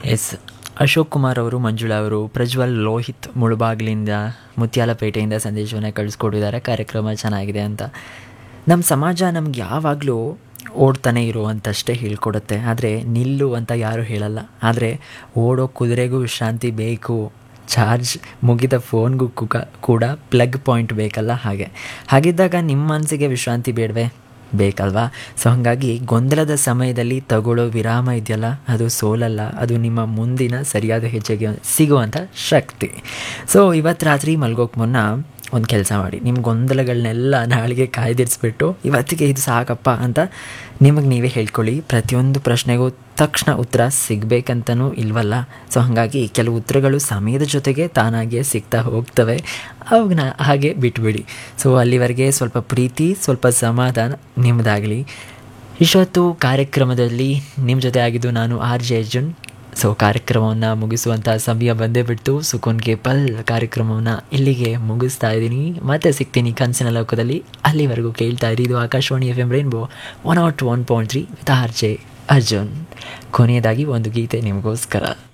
S Ashok Kumar ಅವರು ಮಂಜುಳಾ ಅವರು ಪ್ರಜ್ವಲ್ ಲೋಹಿತ್ ಮುಳುಬಾಗಿಲಿಂದ ಮುತ್ಯಾಲಪೇಟೆಯಿಂದ ಸಂದೇಶವನ್ನು ಕಳಿಸ್ಕೊಟ್ಟಿದ್ದಾರೆ ಕಾರ್ಯಕ್ರಮ ಚೆನ್ನಾಗಿದೆ ಅಂತ ನಮ್ಮ ಸಮಾಜ ನಮ್ಗೆ ಯಾವಾಗಲೂ ಓಡ್ತಾನೆ ಇರು ಅಂತಷ್ಟೇ ಹೇಳ್ಕೊಡುತ್ತೆ ಆದರೆ ನಿಲ್ಲು ಅಂತ ಯಾರೂ ಹೇಳಲ್ಲ ಆದರೆ ಓಡೋ ಕುದುರೆಗೂ ವಿಶ್ರಾಂತಿ ಬೇಕು ಚಾರ್ಜ್ ಮುಗಿದ ಫೋನ್ಗೂ ಕುಕ ಕೂಡ ಪ್ಲಗ್ ಪಾಯಿಂಟ್ ಬೇಕಲ್ಲ ಹಾಗೆ ಹಾಗಿದ್ದಾಗ ನಿಮ್ಮ ಮನಸ್ಸಿಗೆ ವಿಶ್ರಾಂತಿ ಬೇಡವೇ ಬೇಕಲ್ವಾ ಸೊ ಹಾಗಾಗಿ ಗೊಂದಲದ ಸಮಯದಲ್ಲಿ ತಗೊಳ್ಳೋ ವಿರಾಮ ಇದೆಯಲ್ಲ ಅದು ಸೋಲಲ್ಲ ಅದು ನಿಮ್ಮ ಮುಂದಿನ ಸರಿಯಾದ ಹೆಜ್ಜೆಗೆ ಸಿಗುವಂಥ ಶಕ್ತಿ ಸೊ ಇವತ್ತು ರಾತ್ರಿ ಮಲ್ಗೋಕೆ ಮುನ್ನ ಒಂದು ಕೆಲಸ ಮಾಡಿ ನಿಮ್ಮ ಗೊಂದಲಗಳನ್ನೆಲ್ಲ ನಾಳೆಗೆ ಕಾಯ್ದಿರಿಸ್ಬಿಟ್ಟು ಇವತ್ತಿಗೆ ಇದು ಸಾಕಪ್ಪ ಅಂತ ನಿಮಗೆ ನೀವೇ ಹೇಳ್ಕೊಳ್ಳಿ ಪ್ರತಿಯೊಂದು ಪ್ರಶ್ನೆಗೂ ತಕ್ಷಣ ಉತ್ತರ ಸಿಗಬೇಕಂತನೂ ಇಲ್ವಲ್ಲ ಸೊ ಹಾಗಾಗಿ ಕೆಲವು ಉತ್ತರಗಳು ಸಮಯದ ಜೊತೆಗೆ ತಾನಾಗಿಯೇ ಸಿಗ್ತಾ ಹೋಗ್ತವೆ ಅವಾಗನ ಹಾಗೆ ಬಿಟ್ಬಿಡಿ ಸೊ ಅಲ್ಲಿವರೆಗೆ ಸ್ವಲ್ಪ ಪ್ರೀತಿ ಸ್ವಲ್ಪ ಸಮಾಧಾನ ನಿಮ್ಮದಾಗಲಿ ಇಷ್ಟೊತ್ತು ಕಾರ್ಯಕ್ರಮದಲ್ಲಿ ನಿಮ್ಮ ಜೊತೆ ಆಗಿದ್ದು ನಾನು ಆರ್ ಜೆ ಅರ್ಜುನ್ ಸೊ ಕಾರ್ಯಕ್ರಮವನ್ನು ಮುಗಿಸುವಂಥ ಸಮಯ ಬಂದೇ ಬಿಡ್ತು ಸುಕೂನ್ ಪಲ್ ಕಾರ್ಯಕ್ರಮವನ್ನು ಇಲ್ಲಿಗೆ ಮುಗಿಸ್ತಾ ಇದ್ದೀನಿ ಮತ್ತೆ ಸಿಗ್ತೀನಿ ಕನಸಿನ ಲೋಕದಲ್ಲಿ ಅಲ್ಲಿವರೆಗೂ ಕೇಳ್ತಾ ಇರಿ ಇದು Akashvani F M Rainbow one naught one point three with R J Arjun ಕೊನೆಯದಾಗಿ ಒಂದು ಗೀತೆ ನಿಮಗೋಸ್ಕರ